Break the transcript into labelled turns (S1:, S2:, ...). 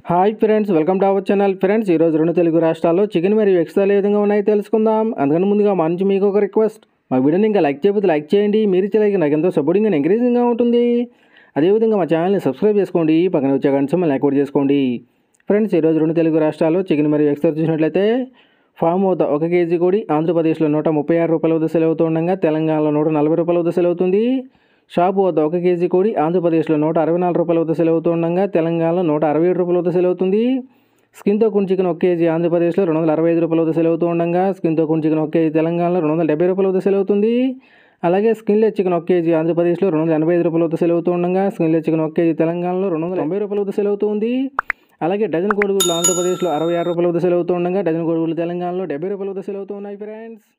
S1: hi friends welcome to our channel friends ఈరోజు రెండు తెలుగు రాష్ట్రాల్లో చికెన్ మరియు ఎక్స్ట్రాలు ఏ విధంగా ఉన్నాయో తెలుసుకుందాం అందుకని ముందుగా మా నుంచి మీకు ఒక రిక్వెస్ట్ మా వీడియోని ఇంకా లైక్ చేయకపోతే లైక్ చేయండి మీరు ఇచ్చే లైక్ నాకు ఎంతో సపోర్టింగ్ అండ్ ఎంకరేజింగ్గా ఉంటుంది అదేవిధంగా మా ఛానల్ని సబ్స్క్రైబ్ చేసుకోండి పక్కన వచ్చే గంట సమ్మల్ని యాక్టివేట్ చేసుకోండి ఫ్రెండ్స్ ఈరోజు రెండు తెలుగు రాష్ట్రాల్లో చికెన్ మరియు ఎక్స్ట్రా చూసినట్లయితే ఫామ్ వద్ద ఒక కేజీ కోడి ఆంధ్రప్రదేశ్లో నూట ముప్పై ఆరు రూపాయల వద్ద సెల్ అవుతుండగా తెలంగాణలో నూట నలభై రూపాయల వద్ద సెల్ అవుతుంది షాపు వద్ద ఒక కేజీ కోడి ఆంధ్రప్రదేశ్లో నూట అరవై నాలుగు రూపాయల వద్ద సెల్ అవుతుండగా తెలంగాణలో నూట అరవై ఏడు రూపాయల వద్ద సెల్ అవుతుంది స్కిన్తో కూడిన చికెన్ ఒక కేజీ ఆంధ్రప్రదేశ్లో రెండు వందల అరవై ఐదు రూపాయల వద్ద సెల్ అవుతూ ఉండగా స్కిన్తో కూడిన చికెన్ ఒక కేజీ తెలంగాణలో రెండు వందల డెబ్బై రూపాయల వద్ద సెల్ అవుతుంది అలాగే స్కిన్లెస్ చికెన్ ఒక కేజీ ఆంధ్రప్రదేశ్లో రెండు వందల ఎనభై ఐదు రూపాయల వద్ద సెల్ అవుతూ ఉండగా స్కిన్లెస్ చికెన్ ఒక కేజీ తెలంగాణలో రెండు వందల తొంభై రూపాయల వద్ద సెల్ అవుతుంది అలాగే డజన్ కోడిగుడ్లు ఆంధ్రప్రదేశ్లో అరవై ఆరు రూపాయల వద్ద సెల్ అవుతూ ఉండగా డజన్ కోడిగుడ్లు తెలంగాణలో డెబ్బై రూపాయల వద్ద సెల్ అవుతూ ఉన్నాయి ఫ్రెండ్స్